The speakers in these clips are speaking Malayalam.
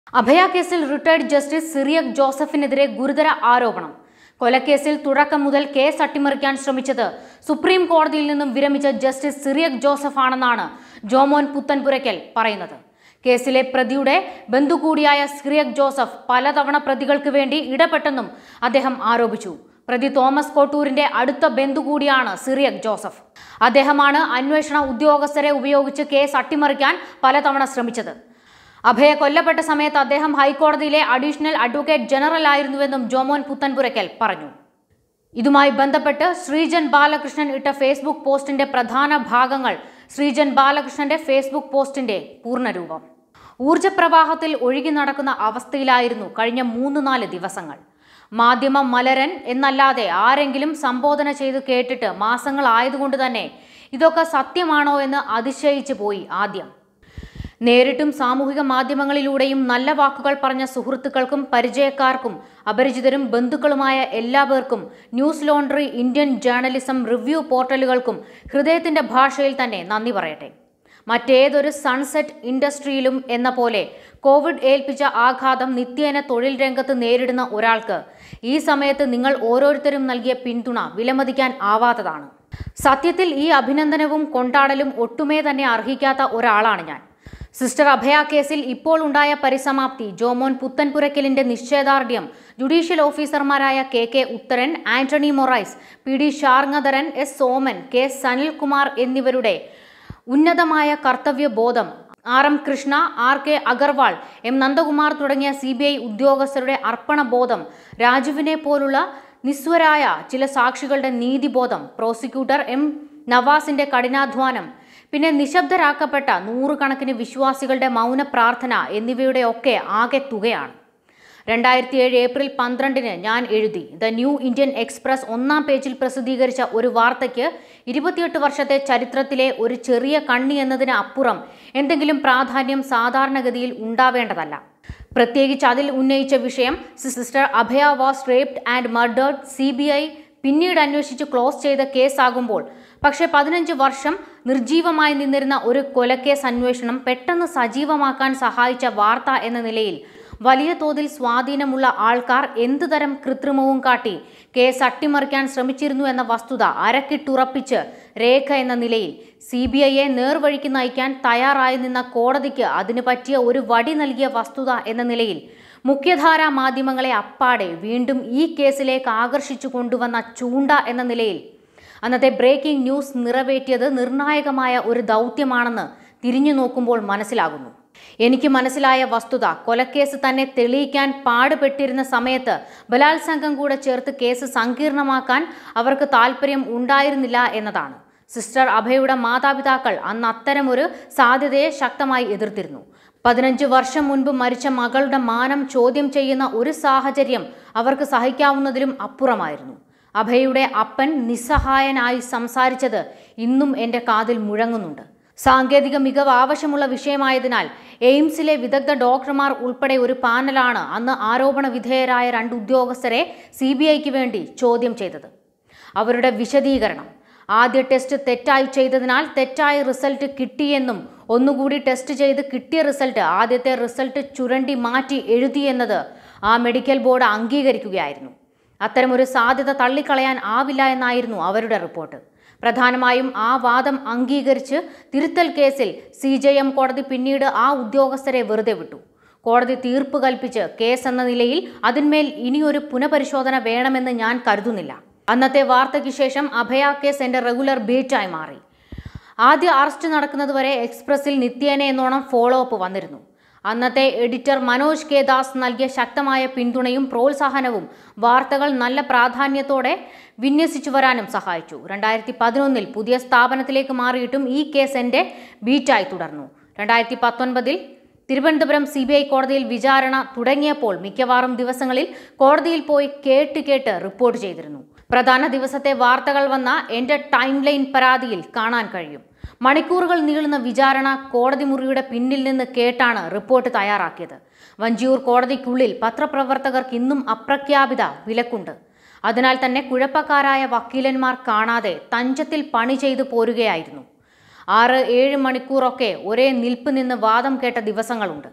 അഭയ കേസിൽ റിട്ടയർഡ് ജസ്റ്റിസ് സിറിയക് ജോസഫിനെതിരെ ഗുരുതര ആരോപണം കൊലക്കേസിൽ തുടക്കം മുതൽ കേസ് അട്ടിമറിക്കാൻ ശ്രമിച്ചത് സുപ്രീം കോടതിയിൽ നിന്നും വിരമിച്ച ജസ്റ്റിസ് സിറിയക് ജോസഫ് ആണെന്നാണ് ജോമോൻ പുത്തൻപുരയ്ക്കൽ പറയുന്നത് കേസിലെ പ്രതിയുടെ ബന്ധു കൂടിയായ സിറിയക് ജോസഫ് പലതവണ പ്രതികൾക്ക് വേണ്ടി ഇടപെട്ടെന്നും അദ്ദേഹം ആരോപിച്ചു പ്രതി തോമസ് കോട്ടൂരിന്റെ അടുത്ത ബന്ധു കൂടിയാണ് സിറിയക് ജോസഫ് അദ്ദേഹമാണ് അന്വേഷണ ഉദ്യോഗസ്ഥരെ ഉപയോഗിച്ച് കേസ് അട്ടിമറിക്കാൻ പലതവണ ശ്രമിച്ചത് അഭയ കൊല്ലപ്പെട്ട സമയത്ത് അദ്ദേഹം ഹൈക്കോടതിയിലെ അഡീഷണൽ അഡ്വക്കേറ്റ് ജനറൽ ആയിരുന്നുവെന്നും ജോമോൻ പുത്തൻപുരയ്ക്കൽ പറഞ്ഞു ഇതുമായി ബന്ധപ്പെട്ട് ശ്രീജൻ ബാലകൃഷ്ണൻ ഇട്ട ഫേസ്ബുക്ക് പോസ്റ്റിന്റെ പ്രധാന ഭാഗങ്ങൾ ശ്രീജൻ ബാലകൃഷ്ണന്റെ ഫേസ്ബുക്ക് പോസ്റ്റിന്റെ പൂർണ്ണരൂപം ഊർജപ്രവാഹത്തിൽ ഒഴുകി നടക്കുന്ന അവസ്ഥയിലായിരുന്നു കഴിഞ്ഞ മൂന്ന് നാല് ദിവസങ്ങൾ മാധ്യമം മലരൻ എന്നല്ലാതെ ആരെങ്കിലും സംബോധന ചെയ്ത് കേട്ടിട്ട് മാസങ്ങളായതുകൊണ്ട് തന്നെ ഇതൊക്കെ സത്യമാണോ എന്ന് അതിശയിച്ചു പോയി ആദ്യം നേരിട്ടും സാമൂഹിക മാധ്യമങ്ങളിലൂടെയും നല്ല വാക്കുകൾ പറഞ്ഞ സുഹൃത്തുക്കൾക്കും പരിചയക്കാർക്കും അപരിചിതരും ബന്ധുക്കളുമായ എല്ലാവർക്കും Newslaundry Indian journalism review പോർട്ടലുകൾക്കും ഹൃദയത്തിന്റെ ഭാഷയിൽ തന്നെ നന്ദി പറയട്ടെ മറ്റേതൊരു സൺസെറ്റ് ഇൻഡസ്ട്രിയിലും എന്ന പോലെ കോവിഡ് ഏൽപ്പിച്ച ആഘാതം നിത്യേന തൊഴിൽ രംഗത്ത് നേരിടുന്ന ഒരാൾക്ക് ഈ സമയത്ത് നിങ്ങൾ ഓരോരുത്തരും നൽകിയ പിന്തുണ വിലമതിക്കാൻ ആവാത്തതാണ് സത്യത്തിൽ ഈ അഭിനന്ദനവും കൊണ്ടാടലും ഒട്ടുമേ തന്നെ അർഹിക്കാത്ത ഒരാളാണ് ഞാൻ സിസ്റ്റർ അഭയ കേസിൽ ഇപ്പോൾ ഉണ്ടായ പരിസമാപ്തി ജോമോൻ പുത്തൻപുരയ്ക്കലിന്റെ നിശ്ചയദാർഢ്യം ജുഡീഷ്യൽ ഓഫീസർമാരായ K K Utharan Antony Morais P D Sharngadharan S Soman K Sanilkumar എന്നിവരുടെ ഉന്നതമായ കർത്തവ്യബോധം R M Krishna R K Agarwal M Nandakumar തുടങ്ങിയ സി ബി ഐ ഉദ്യോഗസ്ഥരുടെ അർപ്പണബോധം രാജുവിനെ പോലുള്ള നിസ്വരായ ചില സാക്ഷികളുടെ നീതിബോധം പ്രോസിക്യൂട്ടർ എം നവാസിന്റെ കഠിനാധ്വാനം പിന്നെ നിശബ്ദരാക്കപ്പെട്ട നൂറുകണക്കിന് വിശ്വാസികളുടെ മൗന പ്രാർത്ഥന എന്നിവയുടെ ഒക്കെ ആകെ തുകയാണ് രണ്ടായിരത്തി ഏഴ് ഏപ്രിൽ പന്ത്രണ്ടിന് ഞാൻ എഴുതി ദ ന്യൂ ഇന്ത്യൻ എക്സ്പ്രസ് ഒന്നാം പേജിൽ പ്രസിദ്ധീകരിച്ച ഒരു വാർത്തയ്ക്ക് ഇരുപത്തിയെട്ട് വർഷത്തെ ചരിത്രത്തിലെ ഒരു ചെറിയ കണ്ണി എന്നതിന് അപ്പുറം എന്തെങ്കിലും പ്രാധാന്യം സാധാരണഗതിയിൽ ഉണ്ടാവേണ്ടതല്ല പ്രത്യേകിച്ച് അതിൽ ഉന്നയിച്ച വിഷയം sister Abhaya was raped and murdered C B I പിന്നീട് അന്വേഷിച്ച് ക്ലോസ് ചെയ്ത കേസാകുമ്പോൾ പക്ഷേ പതിനഞ്ച് വർഷം നിർജീവമായി നിന്നിരുന്ന ഒരു കൊലക്കേസ് അന്വേഷണം പെട്ടെന്ന് സജീവമാക്കാൻ സഹായിച്ച വാർത്ത എന്ന നിലയിൽ വലിയ തോതിൽ സ്വാധീനമുള്ള ആൾക്കാർ എന്തുതരം കൃത്രിമവും കാട്ടി കേസ് അട്ടിമറിക്കാൻ ശ്രമിച്ചിരുന്നു എന്ന വസ്തുത അരക്കിട്ടുറപ്പിച്ച് രേഖ എന്ന നിലയിൽ സി ബി ഐയെ നേർവഴിക്ക് നയിക്കാൻ തയ്യാറായി നിന്ന കോടതിക്ക് അതിന് പറ്റിയ ഒരു വടി നൽകിയ വസ്തുത എന്ന നിലയിൽ മുഖ്യധാരാ മാധ്യമങ്ങളെ അപ്പാടെ വീണ്ടും ഈ കേസിലേക്ക് ആകർഷിച്ചു കൊണ്ടുവന്ന ചൂണ്ട എന്ന നിലയിൽ അന്നത്തെ ബ്രേക്കിംഗ് ന്യൂസ് നിറവേറ്റിയത് നിർണായകമായ ഒരു ദൗത്യമാണെന്ന് തിരിഞ്ഞു നോക്കുമ്പോൾ മനസ്സിലാകുന്നു എനിക്ക് മനസ്സിലായ വസ്തുത കൊലക്കേസ് തന്നെ തെളിയിക്കാൻ പാടുപെട്ടിരുന്ന സമയത്ത് ബലാത്സംഗം കൂടെ ചേർത്ത് കേസ് സങ്കീർണമാക്കാൻ അവർക്ക് താല്പര്യം ഉണ്ടായിരുന്നില്ല എന്നതാണ് സിസ്റ്റർ അഭയുടെ മാതാപിതാക്കൾ അന്ന് അത്തരമൊരു സാധ്യതയെ ശക്തമായി എതിർത്തിരുന്നു പതിനഞ്ച് വർഷം മുൻപ് മരിച്ച മകളുടെ മാനം ചോദ്യം ചെയ്യുന്ന ഒരു സാഹചര്യം അവർക്ക് സഹിക്കാവുന്നതിലും അപ്പുറമായിരുന്നു അഭയുടെ അപ്പൻ നിസ്സഹായനായി സംസാരിച്ചത് ഇന്നും എൻ്റെ കാതിൽ മുഴങ്ങുന്നുണ്ട് സാങ്കേതിക മികവ് ആവശ്യമുള്ള വിഷയമായതിനാൽ എയിംസിലെ വിദഗ്ധ ഡോക്ടർമാർ ഉൾപ്പെടെ ഒരു പാനലാണ് അന്ന് ആരോപണ വിധേയരായ രണ്ട് ഉദ്യോഗസ്ഥരെ സി ബി ഐക്ക് വേണ്ടി ചോദ്യം ചെയ്തത് അവരുടെ വിശദീകരണം ആദ്യ ടെസ്റ്റ് തെറ്റായി ചെയ്തതിനാൽ തെറ്റായ റിസൾട്ട് കിട്ടിയെന്നും ഒന്നുകൂടി ടെസ്റ്റ് ചെയ്ത് കിട്ടിയ റിസൾട്ട് ആദ്യത്തെ റിസൾട്ട് ചുരണ്ടി മാറ്റി എഴുതിയെന്നത് ആ മെഡിക്കൽ ബോർഡ് അംഗീകരിക്കുകയായിരുന്നു അത്തരമൊരു സാധ്യത തള്ളിക്കളയാൻ ആവില്ല എന്നായിരുന്നു അവരുടെ റിപ്പോർട്ട് പ്രധാനമായും ആ വാദം അംഗീകരിച്ച് തിരുത്തൽ കേസിൽ സി ജെ എം കോടതി പിന്നീട് ആ ഉദ്യോഗസ്ഥരെ വെറുതെ വിട്ടു കോടതി തീർപ്പ് കൽപ്പിച്ച് കേസ് എന്ന നിലയിൽ അതിന്മേൽ ഇനിയൊരു പുനഃപരിശോധന വേണമെന്ന് ഞാൻ കരുതുന്നില്ല അന്നത്തെ വാർത്തയ്ക്ക് ശേഷം അഭയ കേസ് എൻ്റെ റെഗുലർ ബീറ്റായി മാറി ആദ്യ അറസ്റ്റ് നടക്കുന്നതുവരെ എക്സ്പ്രസിൽ നിത്യേന എന്നോണം ഫോളോ അപ്പ് വന്നിരുന്നു അന്നത്തെ എഡിറ്റർ മനോജ് കെ ദാസ് നൽകിയ ശക്തമായ പിന്തുണയും പ്രോത്സാഹനവും വാർത്തകൾ നല്ല പ്രാധാന്യത്തോടെ വിന്യസിച്ചു വരാനും സഹായിച്ചു രണ്ടായിരത്തി പതിനൊന്നിൽ പുതിയ സ്ഥാപനത്തിലേക്ക് മാറിയിട്ടും ഈ കേസ് എൻ്റെ ബീറ്റായി തുടർന്നു രണ്ടായിരത്തി പത്തൊൻപതിൽ തിരുവനന്തപുരം സി ബി ഐ കോടതിയിൽ വിചാരണ തുടങ്ങിയപ്പോൾ മിക്കവാറും ദിവസങ്ങളിൽ കോടതിയിൽ പോയി കേട്ട് കേട്ട് റിപ്പോർട്ട് ചെയ്തിരുന്നു പ്രധാന ദിവസത്തെ വാർത്തകൾ വന്ന എൻ്റെ ടൈം ലൈൻ പരാതിയിൽ കാണാൻ കഴിയും മണിക്കൂറുകൾ നീളുന്ന വിചാരണ കോടതി മുറിയുടെ പിന്നിൽ നിന്ന് കേട്ടാണ് റിപ്പോർട്ട് തയ്യാറാക്കിയത് വഞ്ചിയൂർ കോടതിക്കുള്ളിൽ പത്രപ്രവർത്തകർക്ക് ഇന്നും അപ്രഖ്യാപിത വിലക്കുണ്ട് അതിനാൽ തന്നെ കുഴപ്പക്കാരായ വക്കീലന്മാർ കാണാതെ തഞ്ചത്തിൽ പണി ചെയ്തു പോരുകയായിരുന്നു ആറ് ഏഴ് മണിക്കൂറൊക്കെ ഒരേ നിൽപ്പ് നിന്ന് വാദം കേട്ട ദിവസങ്ങളുണ്ട്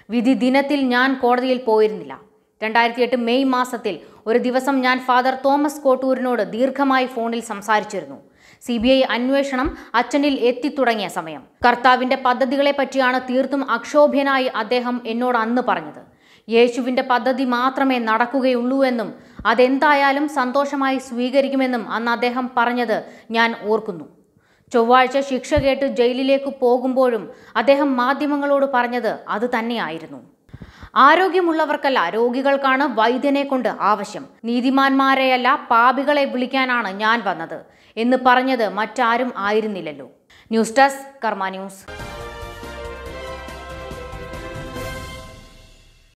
വിധി ദിനത്തിൽ ഞാൻ കോടതിയിൽ പോയിരുന്നില്ല രണ്ടായിരത്തി എട്ട് മെയ് മാസത്തിൽ ഒരു ദിവസം ഞാൻ ഫാദർ തോമസ് കോട്ടൂരിനോട് ദീർഘമായി ഫോണിൽ സംസാരിച്ചിരുന്നു സി ബി ഐ അന്വേഷണം അച്ഛനിൽ എത്തിത്തുടങ്ങിയ സമയം കർത്താവിന്റെ പദ്ധതികളെ പറ്റിയാണ് തീർത്തും അക്ഷോഭ്യനായി അദ്ദേഹം എന്നോട് അന്ന് പറഞ്ഞത് യേശുവിന്റെ പദ്ധതി മാത്രമേ നടക്കുകയുള്ളൂ എന്നും അതെന്തായാലും സന്തോഷമായി സ്വീകരിക്കുമെന്നും അന്ന് അദ്ദേഹം പറഞ്ഞത് ഞാൻ ഓർക്കുന്നു ചൊവ്വാഴ്ച ശിക്ഷ കേട്ട് ജയിലിലേക്ക് പോകുമ്പോഴും അദ്ദേഹം മാധ്യമങ്ങളോട് പറഞ്ഞത് അത് തന്നെയായിരുന്നു ആരോഗ്യമുള്ളവർക്കല്ല രോഗികൾക്കാണ് വൈദ്യനെ കൊണ്ട് ആവശ്യം നീതിമാന്മാരെയല്ല പാപികളെ വിളിക്കാനാണ് ഞാൻ വന്നത് എന്ന് പറഞ്ഞത് മറ്റാരും ആയിരുന്നില്ലല്ലോ ന്യൂസ് ഡെസ്ക് കർമ്മ ന്യൂസ്